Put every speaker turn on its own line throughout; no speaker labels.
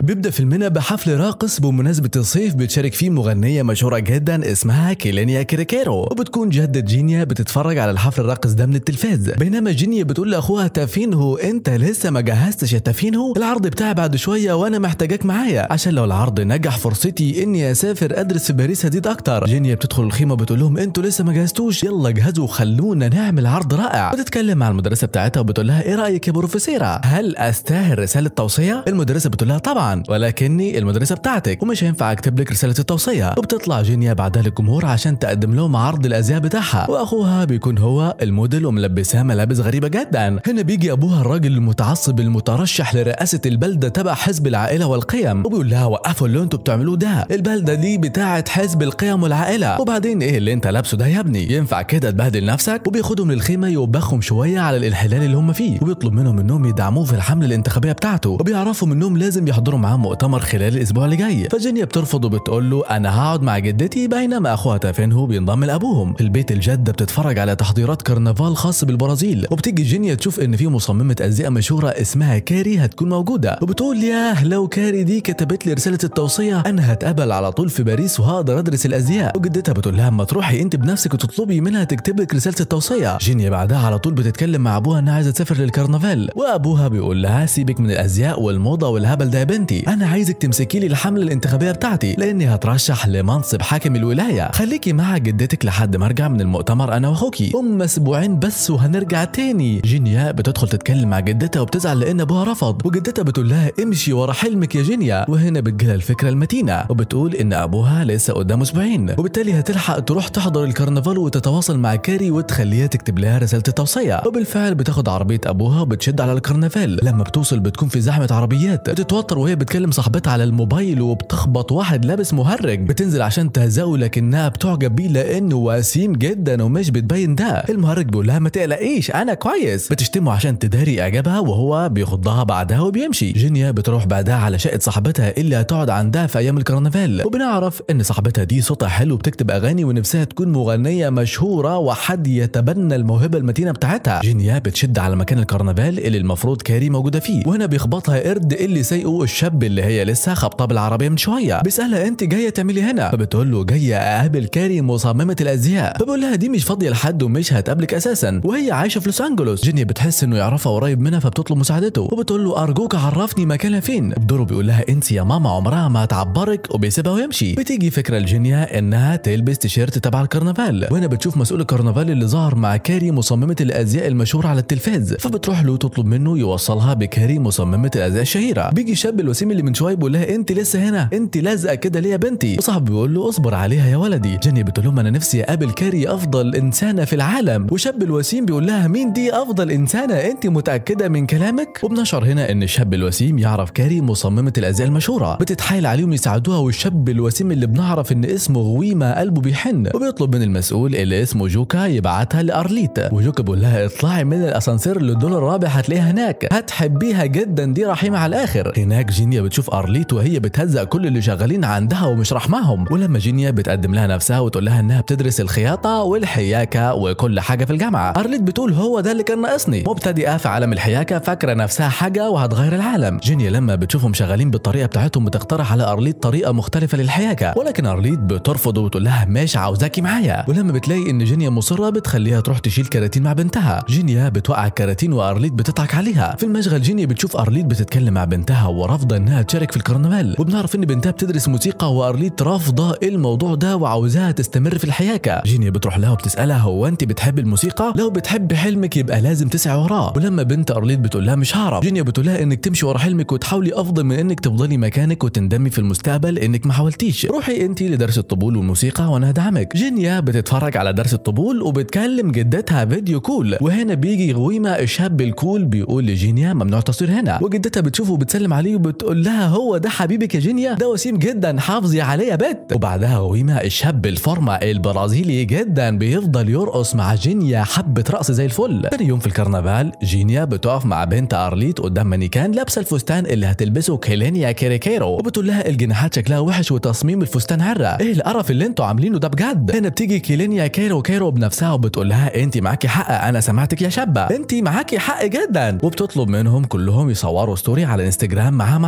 بيبدا فيلمنا بحفل راقص بمناسبه الصيف بتشارك فيه مغنيه مشهوره جدا اسمها كيلينيا كيريكيرو وبتكون جده جينيا بتتفرج على الحفل الراقص ده من التلفاز بينما جينيا بتقول لاخوها تافينهو انت لسه ما جهزتش يا تافينهو العرض بتاعي بعد شويه وانا محتاجاك معايا عشان لو العرض نجح فرصتي اني اسافر ادرس في باريس هزيد اكتر جينيا بتدخل الخيمه بتقول لهم انتوا لسه ما جهزتوش يلا جهزوا وخلونا نعمل عرض رائع بتتكلم مع المدرسه بتاعتها وبتقول لها ايه رايك يا بروفيسيرا هل استاهل رساله توصيه المدرسه بتقول لها طبعا ولكني المدرسه بتاعتك ومش هينفع اكتب لك رساله التوصيه وبتطلع جينيا بعدها للجمهور عشان تقدم لهم عرض الازياء بتاعها واخوها بيكون هو الموديل وملبسها ملابس غريبه جدا هنا بيجي ابوها الراجل المتعصب المترشح لرئاسه البلده تبع حزب العائله والقيم وبيقول لها وقفوا اللي انتوا بتعملوه ده البلده دي بتاعه حزب القيم والعائله وبعدين ايه اللي انت لابسه ده يا ابني ينفع كده تبهدل نفسك وبياخدهم للخيمه يوبخهم شويه على الانحلال اللي هم فيه وبيطلب منهم انهم يدعموه في الحمله الانتخابيه بتاعته وبيعرفوا منهم لازم يحضروا معاه مؤتمر خلال الاسبوع اللي جاي فجينيا بترفض وبتقول له انا هقعد مع جدتي بينما اخوها تافينهو بينضم لابوهم في البيت الجده بتتفرج على تحضيرات كرنفال خاص بالبرازيل وبتيجي جينيا تشوف ان في مصممه ازياء مشهوره اسمها كاري هتكون موجوده وبتقول ياه لو كاري دي كتبت لي رساله التوصيه انا هتقبل على طول في باريس وهقدر ادرس الازياء وجدتها بتقول لها ما تروحي انت بنفسك وتطلبي منها تكتب لك رساله التوصيه جينيا بعدها على طول بتتكلم مع ابوها انها عايزه تسافر للكرنفال وابوها بيقول لها سيبك من الازياء والموضه والهبل ده يا بنتي انا عايزك تمسكي لي الحمله الانتخابيه بتاعتي لاني هترشح لمنصب حاكم الولايه خليكي مع جدتك لحد ما ارجع من المؤتمر انا واخوكي هم اسبوعين بس وهنرجع تاني جينيا بتدخل تتكلم مع جدتها وبتزعل لان ابوها رفض وجدتها بتقول لها امشي ورا حلمك يا جينيا وهنا بتجيلها الفكره المتينه وبتقول ان ابوها لسه قدامه اسبوعين وبالتالي هتلحق تروح تحضر الكرنفال وتتواصل مع كاري وتخليها تكتب لها رساله التوصيه وبالفعل بتاخد عربيه ابوها وبتشد على الكرنفال لما بتوصل بتكون في زحمه عربيات بتتوتر وهي بتكلم صاحبتها على الموبايل وبتخبط واحد لابس مهرج بتنزل عشان تهزقه لكنها بتعجب بيه لانه وسيم جدا ومش بتبين ده المهرج بيقول لها ما تقلقيش انا كويس بتشتمه عشان تداري اعجابها وهو بيخضها بعدها وبيمشي جينيا بتروح بعدها على شقه صاحبتها اللي هتقعد عندها في ايام الكرنفال وبنعرف ان صاحبتها دي صوتها حلو وبتكتب اغاني ونفسها تكون مغنيه مشهوره وحد يتبنى الموهبه المتينه بتاعتها جينيا بتشد على مكان الكرنفال اللي المفروض كاري موجوده فيه وهنا بيخبطها قرد اللي سايقه الشاب اللي هي لسه خبطاه بالعربيه من شويه بيسالها انت جايه تعملي هنا فبتقول له جايه اقابل كاري مصممه الازياء فبيقول لها دي مش فاضيه لحد ومش هتقابلك اساسا وهي عايشه في لوس انجلوس جينيا بتحس انه يعرفها قريب منها فبتطلب مساعدته وبتقول له ارجوك عرفني مكانها فين بدوره بيقول لها انت يا ماما عمرها ما هتعبرك وبيسيبها ويمشي بتيجي فكره لجينيا انها تلبس تيشيرت تبع الكرنفال وهنا بتشوف مسؤول الكرنفال اللي ظهر مع كاري مصممه الازياء المشهوره على التلفاز فبتروح له تطلب منه يوصلها بكاري مصممه الازياء الشهيره بيجي الشاب الوسيم اللي من شويه بيقول لها انت لسه هنا انت لازقه كده ليه يا بنتي وصاحبه بيقول له اصبر عليها يا ولدي جيني بتقول لهم انا نفسي اقابل كاري افضل انسانه في العالم وشاب الوسيم بيقول لها مين دي افضل انسانه انت متاكده من كلامك وبنشر هنا ان الشاب الوسيم يعرف كاري مصممه الازياء المشهوره بتتحايل عليهم يساعدوها والشاب الوسيم اللي بنعرف ان اسمه غويمه قلبه بيحن وبيطلب من المسؤول اللي اسمه جوكا يبعتها لارليت وجوكا بيقول لها اطلعي من الاسانسير للدور الرابع هتلاقيها هناك هتحبيها جدا دي رحيمه على الاخر هناك جينيا بتشوف ارليت وهي بتهزق كل اللي شغالين عندها ومش رحمهم ولما جينيا بتقدم لها نفسها وتقول لها انها بتدرس الخياطه والحياكه وكل حاجه في الجامعه ارليت بتقول هو ده اللي كان ناقصني مبتدئه في عالم الحياكه فاكره نفسها حاجه وهتغير العالم جينيا لما بتشوفهم شغالين بالطريقه بتاعتهم بتقترح على ارليت طريقه مختلفه للحياكه ولكن ارليت بترفض وبتقول لها ماشي عاوزاكي معايا ولما بتلاقي ان جينيا مصره بتخليها تروح تشيل كراتين مع بنتها جينيا بتوقع الكراتين وارليت بتضحك عليها في المشغل جينيا بتشوف ارليت بتتكلم مع بنتها ورافضه انها تشارك في الكرنفال وبنعرف ان بنتها بتدرس موسيقى وارليت رافضه الموضوع ده وعاوزاها تستمر في الحياكه جينيا بتروح لها وبتسالها هو انت بتحب الموسيقى لو بتحب حلمك يبقى لازم تسعي وراه ولما بنت ارليت بتقول لها مش هعرف جينيا بتقول لها انك تمشي ورا حلمك وتحاولي افضل من انك تفضلي مكانك وتندمي في المستقبل انك ما حاولتيش روحي انت لدرس الطبول والموسيقى وانا هدعمك جينيا بتتفرج على درس الطبول وبتكلم جدتها فيديو كول وهنا بيجي غويمه الشاب الكول بيقول لجينيا ممنوع التصوير هنا وجدتها بتشوفه وبتسلم عليه وبتقول لها هو ده حبيبك يا جينيا ده وسيم جدا حافظي عليه يا بت وبعدها غويمه الشاب الفورما البرازيلي جدا بيفضل يرقص مع جينيا حبه رقص زي الفل تاني يوم في الكرنفال جينيا بتقف مع بنت ارليت قدام مانيكان لابسه الفستان اللي هتلبسه كيلينيا كيريكيرو وبتقول لها الجناحات شكلها وحش وتصميم الفستان عرة ايه القرف اللي انتوا عاملينه ده بجد هنا بتيجي كيلينيا كيرو كيرو بنفسها وبتقول لها انت معاكي حق انا سمعتك يا شابه انت معاكي حق جدا وبتطلب منهم كلهم يصوروا ستوري على انستجرام معاها مع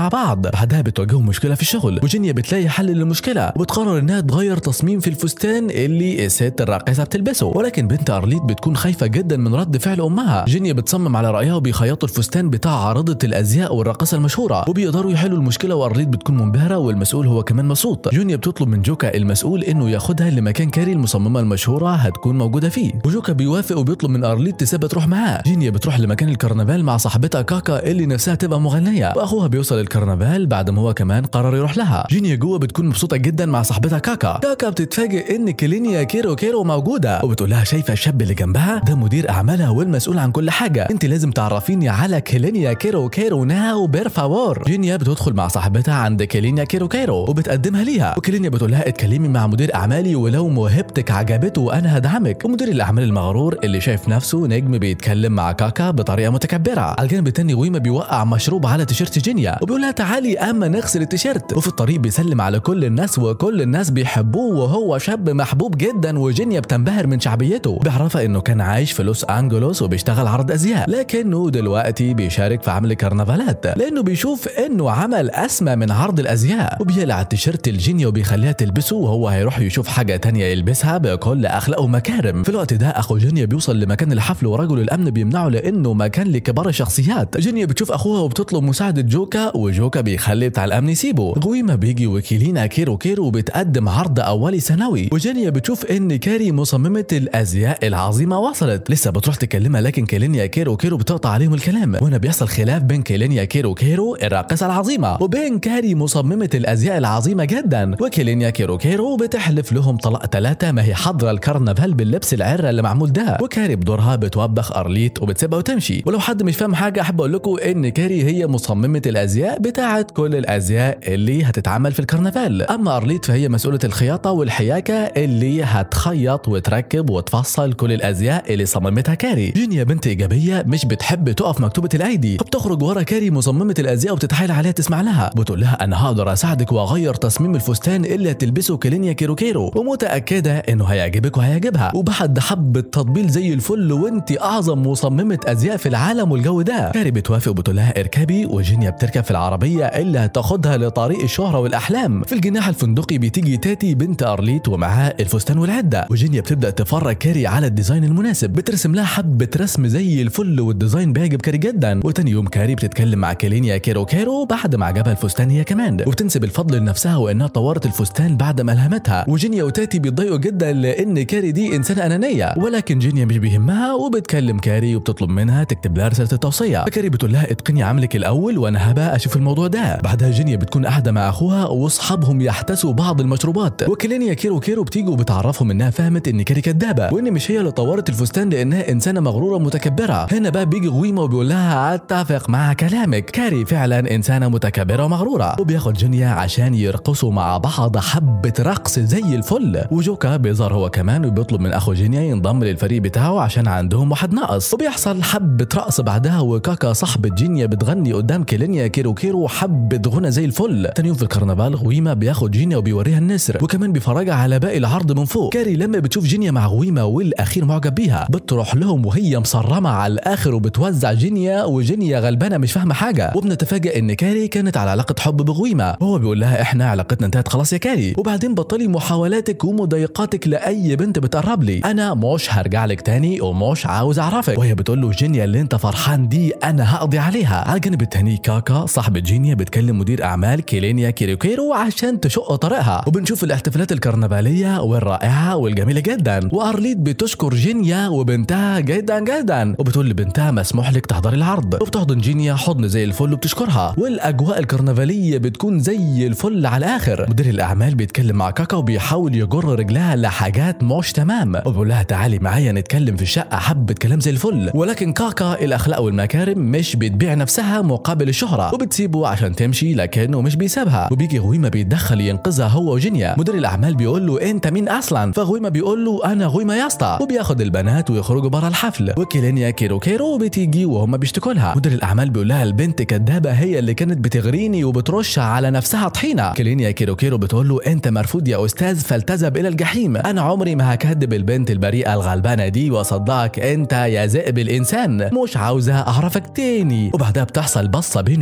مع بعض بعدها بتواجههم مشكله في الشغل وجينيا بتلاقي حل للمشكله وبتقرر انها تغير تصميم في الفستان اللي الست الراقصه بتلبسه ولكن بنت ارليت بتكون خايفه جدا من رد فعل امها جينيا بتصمم على رايها وبيخيطوا الفستان بتاع عارضه الازياء والراقصه المشهوره وبيقدروا يحلوا المشكله وارليت بتكون منبهره والمسؤول هو كمان مبسوط جونيا بتطلب من جوكا المسؤول انه ياخدها لمكان كاري المصممه المشهوره هتكون موجوده فيه وجوكا بيوافق وبيطلب من ارليت تسيبها تروح معاه جينيا بتروح لمكان الكرنفال مع صاحبتها كاكا اللي نفسها تبقى مغنيه واخوها بيوصل الكرنفال بعد ما هو كمان قرر يروح لها جينيا جوه بتكون مبسوطه جدا مع صاحبتها كاكا كاكا بتتفاجئ ان كلينيا كيرو كيرو موجوده وبتقول لها شايفه الشاب اللي جنبها ده مدير اعمالها والمسؤول عن كل حاجه انت لازم تعرفيني على كلينيا كيرو كيرو ناو بير فاور جينيا بتدخل مع صاحبتها عند كلينيا كيرو كيرو وبتقدمها ليها وكلينيا بتقول لها اتكلمي مع مدير اعمالي ولو موهبتك عجبته انا هدعمك ومدير الاعمال المغرور اللي شايف نفسه نجم بيتكلم مع كاكا بطريقه متكبره على الجانب التاني غويما بيوقع مشروب على تيشيرت جينيا وبيقول لها تعالي اما نغسل التيشيرت وفي الطريق بيسلم على كل الناس وكل الناس بيحبوه وهو شاب محبوب جدا وجينيا بتنبهر من شعبيته بيعرفها انه كان عايش في لوس انجلوس وبيشتغل عرض ازياء لكنه دلوقتي بيشارك في عمل كرنفالات لانه بيشوف انه عمل اسمى من عرض الازياء وبيقلع التيشيرت الجينيا وبيخليها تلبسه وهو هيروح يشوف حاجه تانية يلبسها بكل اخلاق ومكارم في الوقت ده اخو جينيا بيوصل لمكان الحفل ورجل الامن بيمنعه لانه مكان لكبار الشخصيات جينيا بتشوف اخوها وبتطلب مساعده جوكا وجوكا بيخلي بتاع الامن يسيبه غويما بيجي وكيلينا كيرو كيرو بتقدم عرض اولي سنوي وجينيا بتشوف ان كاري مصممه الازياء العظيمه وصلت لسه بتروح تكلمها لكن كيلينيا كيرو كيرو بتقطع عليهم الكلام وهنا بيحصل خلاف بين كيلينيا كيرو كيرو الراقصه العظيمه وبين كاري مصممه الازياء العظيمه جدا وكيلينيا كيرو كيرو بتحلف لهم طلاق ثلاثه ما هي حاضره الكرنفال باللبس العره اللي معمول ده وكاري بدورها بتوبخ ارليت وبتسيبها وتمشي ولو حد مش فاهم حاجه احب اقول لكم ان كاري هي مصممه الازياء بتاعه كل الازياء اللي هتتعمل في الكرنفال اما ارليت فهي مسؤوله الخياطه والحياكه اللي هتخيط وتركب وتفصل كل الازياء اللي صممتها كاري جينيا بنت ايجابيه مش بتحب تقف مكتوبه الايدي فبتخرج ورا كاري مصممه الازياء وبتتحايل عليها تسمع لها بتقول لها انا هقدر اساعدك واغير تصميم الفستان اللي هتلبسه كلينيا كيرو كيرو ومتاكده انه هيعجبك وهيعجبها وبعد حبه تطبيل زي الفل وانت اعظم مصممه ازياء في العالم والجو ده كاري بتوافق وبتقول لها اركبي وجينيا بتركب في العربيه اللي هتاخدها لطريق الشهره والاحلام في الجناح الفندقي بتيجي تاتي بنت ارليت ومعاها الفستان والعده وجينيا بتبدا تفرج كاري على الديزاين المناسب بترسم لها حبه رسم زي الفل والديزاين بيعجب كاري جدا وتاني يوم كاري بتتكلم مع كيلينيا كيرو كيرو بعد ما عجبها الفستان هي كمان وبتنسب الفضل لنفسها وانها طورت الفستان بعد ما الهمتها وجينيا وتاتي بيتضايقوا جدا لان كاري دي انسانه انانيه ولكن جينيا مش بيهمها وبتكلم كاري وبتطلب منها تكتب لها رساله التوصيه فكاري بتقول لها اتقني عملك الاول وانا هبقى اشوف الموضوع ده بعدها جينيا بتكون قاعده مع اخوها واصحابهم يحتسوا بعض المشروبات وكلينيا كيرو كيرو بتيجي وبتعرفهم انها فهمت ان كاري كدابه وان مش هي اللي طورت الفستان لانها انسانه مغروره متكبره هنا بقى بيجي غويما وبيقول لها اتفق مع كلامك كاري فعلا انسانه متكبره ومغروره وبياخد جينيا عشان يرقصوا مع بعض حبه رقص زي الفل وجوكا بيظهر هو كمان وبيطلب من اخو جينيا ينضم للفريق بتاعه عشان عندهم واحد ناقص وبيحصل حبه رقص بعدها وكاكا صاحبه جينيا بتغني قدام كيلينيا كيرو كيرو حبه غنى زي الفل تاني يوم في الكرنفال غويما بياخد جينيا وبيوريها النسر وكمان بيفرجها على باقي العرض من فوق كاري لما بتشوف جينيا مع غويما والاخير معجب بيها بتروح لهم وهي مصرمه على الاخر وبتوزع جينيا وجينيا غلبانه مش فاهمه حاجه وبنتفاجئ ان كاري كانت على علاقه حب بغويما وهو بيقول لها احنا علاقتنا انتهت خلاص يا كاري وبعدين بطلي محاولاتك ومضايقاتك لاي بنت بتقرب لي انا مش هرجع لك تاني ومش عاوز اعرفك وهي بتقول له جينيا اللي انت فرحان دي انا هقضي عليها على الجانب التاني كاكا صاحبة جينيا بتكلم مدير اعمال كيلينيا كيروكيرو عشان تشق طريقها وبنشوف الاحتفالات الكرنفاليه والرائعه والجميله جدا وارليت بتشكر جينيا وبنتها جدا جدا وبتقول لبنتها مسموح لك تحضري العرض وبتحضن جينيا حضن زي الفل وبتشكرها والاجواء الكرنفاليه بتكون زي الفل على الاخر مدير الاعمال بيتكلم مع كاكا وبيحاول يجر رجلها لحاجات مش تمام وبيقول لها تعالي معايا نتكلم في الشقه حبه كلام زي الفل ولكن كاكا الاخلاق والمكارم مش بتبيع نفسها مقابل الشهره وبتسيبه عشان تمشي لكنه مش بيسيبها وبيجي غويما بيتدخل ينقذها هو وجينيا مدير الاعمال بيقول له انت مين اصلا فغويما بيقول له انا غويما يا اسطى وبياخد البنات ويخرجوا بره الحفل وكيلينيا كيرو كيرو بتيجي وهم بيشتكوا لها مدير الاعمال بيقول لها البنت كدابه هي اللي كانت بتغريني وبترش على نفسها طحينه كيلينيا كيرو كيرو بتقول له انت مرفوض يا استاذ فلتذهب الى الجحيم انا عمري ما هكذب البنت البريئه الغلبانه دي واصدقك انت يا ذئب الانسان مش عاوزه اعرفك تاني وبعدها بتحصل بصه بينه وبين غويما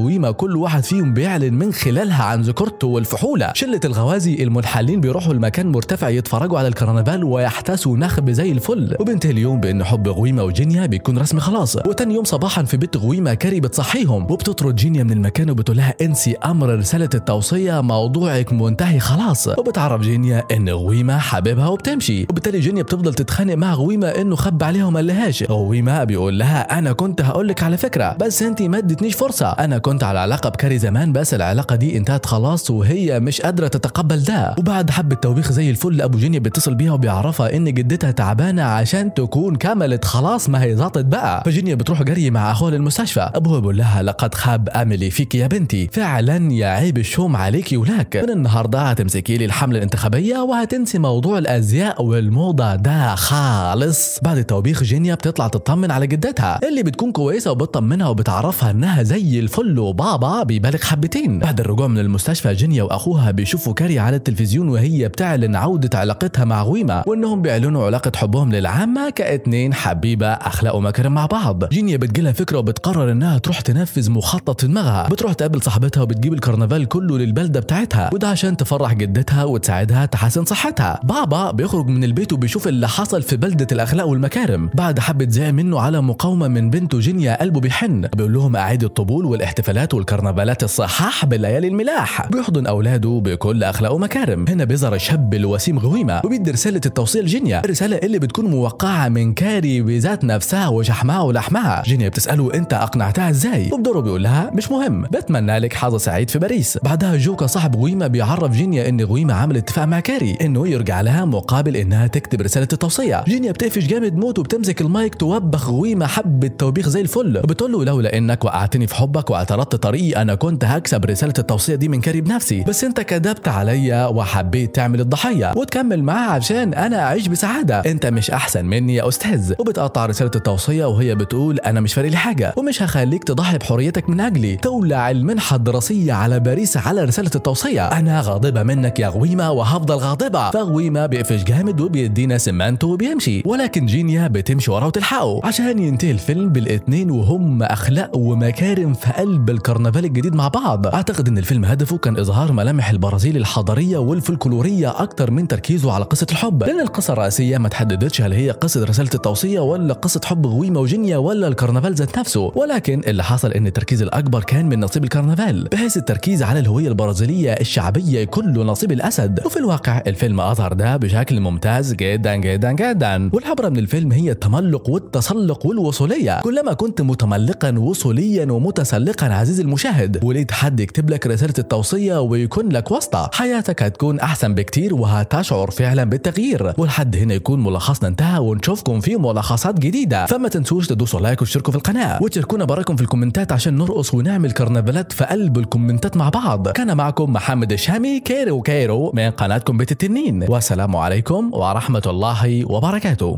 غويما كل واحد فيهم بيعلن من خلالها عن ذكورته والفحوله شله الغوازي المنحلين بيروحوا المكان مرتفع يتفرجوا على الكرنفال ويحتسوا نخب زي الفل وبينتهي اليوم بان حب غويما وجينيا بيكون رسمي خلاص وتاني يوم صباحا في بيت غويما كاري بتصحيهم وبتطرد جينيا من المكان وبتقول لها انسي امر رساله التوصيه موضوعك منتهي خلاص وبتعرف جينيا ان غويما حبيبها وبتمشي وبالتالي جينيا بتفضل تتخانق مع غويما انه خب عليها وما قالهاش غويما بيقول لها انا كنت هقول لك على فكره بس انت ما ادتنيش فرصه انا كنت على علاقه بكاري زمان بس العلاقه دي انتهت خلاص وهي مش قادره تتقبل ده وبعد حبه توبيخ زي الفل ابو جينيا بيتصل بيها وبيعرفها ان جدتها تعبانه عشان تكون كملت خلاص ما هي زاطت بقى فجينيا بتروح جري مع اخوها للمستشفى ابوها بيقول لها لقد خاب املي فيك يا بنتي فعلا يا عيب الشوم عليكي ولاك من النهارده هتمسكي لي الحمله الانتخابيه وهتنسي موضوع الازياء والموضه ده خالص بعد التوبيخ جينيا بتطلع تطمن على جدتها اللي بتكون كويسه وبتطمنها وبتعرفها انها زي الفل وبابا بيبالغ حبتين بعد الرجوع من المستشفى جينيا واخوها بيشوفوا كاري على التلفزيون وهي بتعلن عوده علاقتها مع غويما وانهم بيعلنوا علاقه حبهم للعامه كاتنين حبيبه اخلاق ومكارم مع بعض جينيا بتجيلها فكره وبتقرر انها تروح تنفذ مخطط في دماغها بتروح تقابل صاحبتها وبتجيب الكرنفال كله للبلده بتاعتها وده عشان تفرح جدتها وتساعدها تحسن صحتها بابا بيخرج من البيت وبيشوف اللي حصل في بلده الاخلاق والمكارم بعد حبه زعل منه على مقاومه من بنته جينيا قلبه بيحن بيقول لهم اعيد الطبول والاحتفالات والكرنفالات الصحاح بالليالي الملاح بيحضن اولاده بكل اخلاق ومكارم هنا بيظهر الشاب الوسيم غويمه وبيدي رساله التوصيه لجينيا الرساله اللي بتكون موقعه من كاري بذات نفسها وشحمها ولحمها جينيا بتساله انت اقنعتها ازاي وبدوره بيقول لها مش مهم بتمنى لك حظ سعيد في باريس بعدها جوكا صاحب غويمه بيعرف جينيا ان غويمه عمل اتفاق مع كاري انه يرجع لها مقابل انها تكتب رساله التوصيه جينيا بتقفش جامد موت وبتمسك المايك توبخ غويمه حبه توبيخ زي الفل وبتقول له لولا انك وقعتني في حبك واعترضت طريقي انا كنت هكسب رساله التوصيه دي من كاري بنفسي بس انت كذبت عليا وحبيت تعمل الضحيه وتكمل معاه عشان انا اعيش بسعاده انت مش احسن مني يا استاذ وبتقطع رساله التوصيه وهي بتقول انا مش فارق لي حاجه ومش هخليك تضحي بحريتك من اجلي تولع المنحه الدراسيه على باريس على رساله التوصيه انا غاضبه منك يا غويمه وهفضل غاضبه فغويمه بيقفش جامد وبيدينا سمانته وبيمشي ولكن جينيا بتمشي وراه وتلحقه عشان ينتهي الفيلم بالاتنين وهم اخلاق ومكارم في قلب الكرنفال الجديد مع بعض اعتقد ان الفيلم هدفه كان اظهار ملامح البرازيل الحضاريه والفلكلوريه اكتر من تركيزه على قصه الحب لان القصه الرئيسيه ما تحددتش هل هي قصه رساله التوصيه ولا قصه حب غويمه وجينيا ولا الكرنفال ذات نفسه ولكن اللي حصل ان التركيز الاكبر كان من نصيب الكرنفال بحيث التركيز على الهويه البرازيليه الشعبيه كله نصيب الاسد وفي الواقع الفيلم اظهر ده بشكل ممتاز جدا جدا جدا والعبره من الفيلم هي التملق والتسلق والوصوليه كلما كنت متملقا وصوليا ومتسلقا عزيزي المشاهد ولقيت حد يكتب لك رساله التوصيه ويكون لك واسطه حياتك هتكون احسن بكتير وهتشعر فعلا بالتغيير والحد هنا يكون ملخصنا انتهى ونشوفكم في ملخصات جديده فما تنسوش تدوسوا لايك وتشتركوا في القناه وتشاركونا برايكم في الكومنتات عشان نرقص ونعمل كرنفالات في قلب الكومنتات مع بعض كان معكم محمد الشامي كيرو كيرو من قناتكم بيت التنين والسلام عليكم ورحمه الله وبركاته